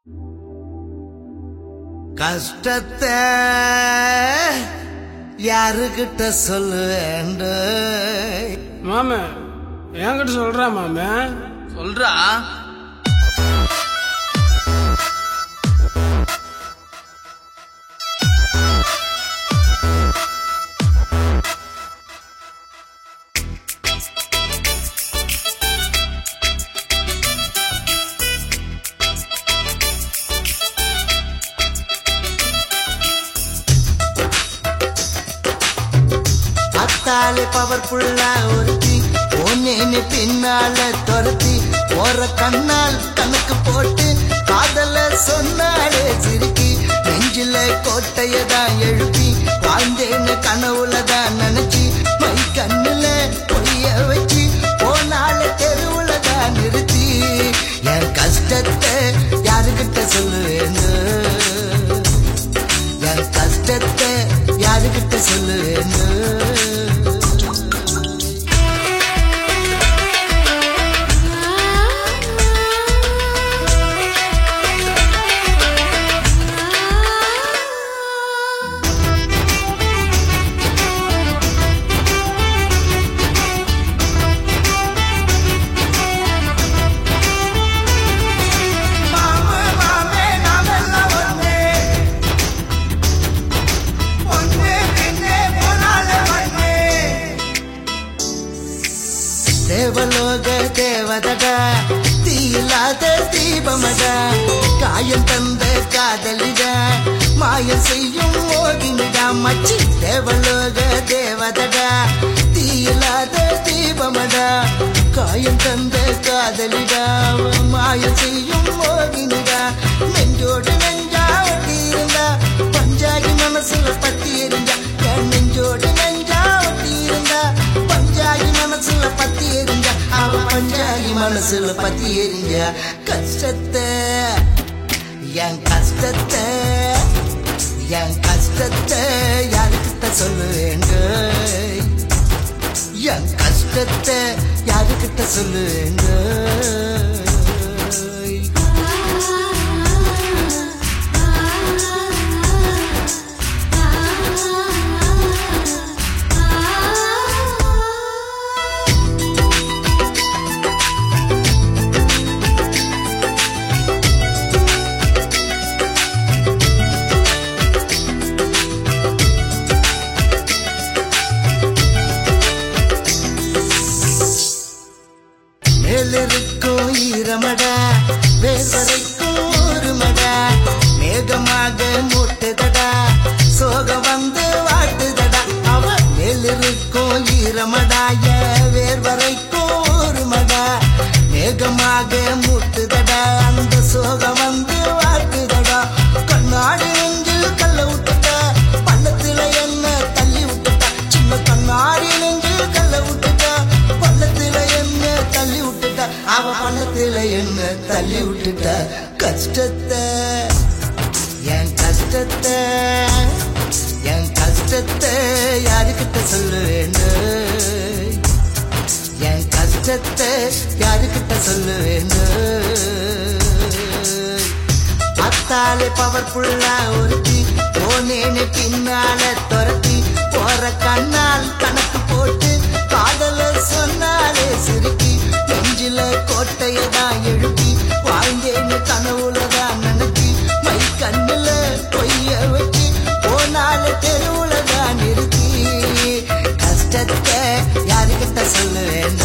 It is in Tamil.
கஷ்டத்தை யாருக்கிட்ட சொல்லுவேண்ட மாம என்கிட்ட சொல்றா மாம சொல்றா அத்தாலே பவர்ஃபுல்லா ஒருத்தி ஒன்னேன்னு பின்னால துரத்தி போற கண்ணால் கணக்கு போட்டு காதல சொன்னாலே சிரிக்கி நெஞ்சில கோட்டைய தான் எழுப்பி வாழ்ந்தேன்னு கனவுல தான் நினைச்சி மை கண்ணுல பொய்ய வச்சு போனால தெருவுல தான் நிறுத்தி என் கஷ்டத்தை யாருக்கிட்ட சொல்லுவேன்னு என் கஷ்டத்தை யாருக்கிட்ட சொல்லுவேன்னு தேவலோக தேவதடா தீயில்லாத தீபமடா காயம் தந்த காதலிடா மாயம் செய்யும் மோகினிடா மச்சி தேவலோக தேவதடா தீயில்லாத தீபமடா காயம் தந்த காதலிடா மாயம் செய்யும் மோகினிடா நெஞ்சோடு நெஞ்சா ஒட்டி இருந்தா பஞ்சாகி மனசுல பத்தி எரிஞ்சா என் நெஞ்சோடு நெஞ்சா ஒட்டி இருந்தா பஞ்சாகி மனசுல பத்தி எரிஞ்சா அவ பஞ்சாகி மனசுல பத்தி எரிஞ்சா கஷ்டத்தை என் கஷ்டத்தை என் கஷ்டத்தை யாருக்கிட்ட சொல்லுவேங்க என் கஷ்டத்தை யாருக்கிட்ட சொல்லுவேங்க மேலிருக்கும் ஈரமடா வேர்வரைக்கும் ஊருமடா மேகமாக மூட்டுதடா சோகம் வந்து வாட்டுதடா அவ மேலிருக்கும் ஈரமடாய வேர்வரைக்கும் ஊருமடா மேகமாக மூட்டுதடா அந்த சோகம் வந்து வாட்டுதடா கண்ணாடி நெஞ்சில் கல்ல விட்டுட்டா பள்ளத்துல என்ன தள்ளி விட்டுட்டா சின்ன கண்ணாடி நெஞ்சில் கல்ல விட்டுட்டா பள்ளத்துல என்ன தள்ளி விட்டுட்டா அவ பள்ளத்துல என்ன தள்ளி விட்டுட்டா கஷ்டத்தை என் கஷ்டத்தை என் கஷ்டத்தை யாருக்கிட்ட சொல்லுவேன்னு என் கஷ்டத்தை யாருக்கிட்ட சொல்லுவேன்னு அத்தாலே பவர்ஃபுல்லா ஒருத்தி போனேன்னு பின்னால துரத்தி போற கண்ணால் கணக்கு போட்டு காதல சொன்னாலே சிரிக்கி நெஞ்சில கோட்டைய தான் எழுப்பி வாழ்ந்தேன்னு கனவுல தான் நினைச்சி மை கண்ணுல பொய்ய வச்சு போனால தெருவுல தான் நிறுத்தி கஷ்டத்தை யாருக்கிட்ட சொல்லுவேன்